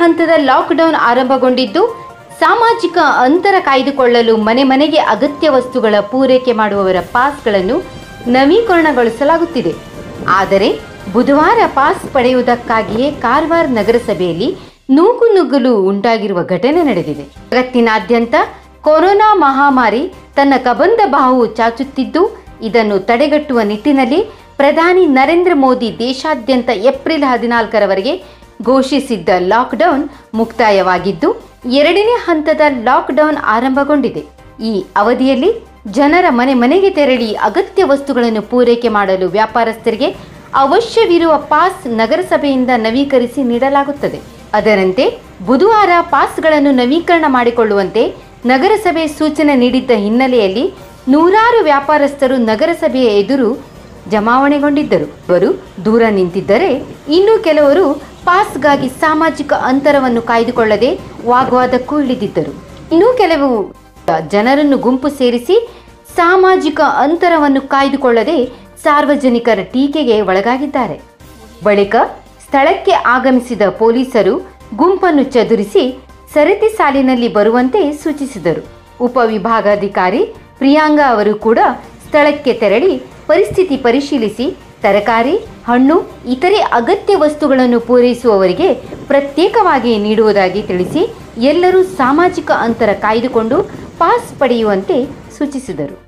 ಹಂತದ ಲಾಕ್ಡೌನ್ ಆರಂಭಗೊಂಡಿದ್ದು ಸಾಮಾಜಿಕ ಅಂತರ ಕಾಯ್ದುಕೊಳ್ಳಲು ಮನೆ ಮನೆಗೆ ಅಗತ್ಯ ವಸ್ತುಗಳ ಪೂರೈಕೆ ಮಾಡುವವರ ಪಾಸ್ಗಳನ್ನು ನವೀಕರಣಗೊಳಿಸಲಾಗುತ್ತಿದೆ ಆದರೆ ಬುಧವಾರ ಪಾಸ್ ಪಡೆಯುವುದಕ್ಕಾಗಿಯೇ ಕಾರವಾರ ನಗರಸಭೆಯಲ್ಲಿ ನೂಕುನುಗ್ಗಲು ಉಂಟಾಗಿರುವ ಘಟನೆ ನಡೆದಿದೆ ಜಗತ್ತಿನಾದ್ಯಂತ ಕೊರೋನಾ ಮಹಾಮಾರಿ ತನ್ನ ಕಬಂದ ಬಾಹು ಚಾಚುತ್ತಿದ್ದು ಇದನ್ನು ತಡೆಗಟ್ಟುವ ನಿಟ್ಟಿನಲ್ಲಿ ಪ್ರಧಾನಿ ನರೇಂದ್ರ ಮೋದಿ ದೇಶಾದ್ಯಂತ ಏಪ್ರಿಲ್ ಹದಿನಾಲ್ಕರವರೆಗೆ ಘೋಷಿಸಿದ್ದ ಲಾಕ್ಡೌನ್ ಮುಕ್ತಾಯವಾಗಿದ್ದು ಎರಡನೇ ಹಂತದ ಲಾಕ್ಡೌನ್ ಆರಂಭಗೊಂಡಿದೆ ಈ ಅವಧಿಯಲ್ಲಿ ಜನರ ಮನೆ ಮನೆಗೆ ತೆರಳಿ ಅಗತ್ಯ ವಸ್ತುಗಳನ್ನು ಪೂರೈಕೆ ಮಾಡಲು ವ್ಯಾಪಾರಸ್ಥರಿಗೆ ಅವಶ್ಯವಿರುವ ಪಾಸ್ ನಗರಸಭೆಯಿಂದ ನವೀಕರಿಸಿ ನೀಡಲಾಗುತ್ತದೆ ಅದರಂತೆ ಬುಧವಾರ ಪಾಸ್ಗಳನ್ನು ನವೀಕರಣ ಮಾಡಿಕೊಳ್ಳುವಂತೆ ನಗರಸಭೆ ಸೂಚನೆ ನೀಡಿದ್ದ ಹಿನ್ನೆಲೆಯಲ್ಲಿ ನೂರಾರು ವ್ಯಾಪಾರಸ್ಥರು ನಗರಸಭೆಯ ಎದುರು ಜಮಾವಣೆಗೊಂಡಿದ್ದರು ಅವರು ದೂರ ನಿಂತಿದ್ದರೆ ಇನ್ನು ಕೆಲವರು ಪಾಸ್ಗಾಗಿ ಸಾಮಾಜಿಕ ಅಂತರವನ್ನು ಕಾಯ್ದುಕೊಳ್ಳದೆ ವಾಗ್ವಾದಕ್ಕೂ ಇಳಿದಿದ್ದರು ಇನ್ನೂ ಕೆಲವು ಜನರನ್ನು ಗುಂಪು ಸೇರಿಸಿ ಸಾಮಾಜಿಕ ಅಂತರವನ್ನು ಕಾಯ್ದುಕೊಳ್ಳದೆ ಸಾರ್ವಜನಿಕರ ಟೀಕೆಗೆ ಒಳಗಾಗಿದ್ದಾರೆ ಬಳಿಕ ಸ್ಥಳಕ್ಕೆ ಆಗಮಿಸಿದ ಪೊಲೀಸರು ಗುಂಪನ್ನು ಚದುರಿಸಿ ಸರತಿ ಸಾಲಿನಲ್ಲಿ ಬರುವಂತೆ ಸೂಚಿಸಿದರು ಉಪವಿಭಾಗಾಧಿಕಾರಿ ಪ್ರಿಯಾಂಗಾ ಅವರು ಕೂಡ ಸ್ಥಳಕ್ಕೆ ತೆರಳಿ ಪರಿಸ್ಥಿತಿ ಪರಿಶೀಲಿಸಿ ತರಕಾರಿ ಹಣ್ಣು ಇತರೆ ಅಗತ್ಯ ವಸ್ತುಗಳನ್ನು ಪೂರೈಸುವವರಿಗೆ ಪ್ರತ್ಯೇಕವಾಗಿ ನೀಡುವುದಾಗಿ ತಿಳಿಸಿ ಎಲ್ಲರೂ ಸಾಮಾಜಿಕ ಅಂತರ ಕಾಯ್ದುಕೊಂಡು ಪಾಸ್ ಪಡೆಯುವಂತೆ ಸೂಚಿಸಿದರು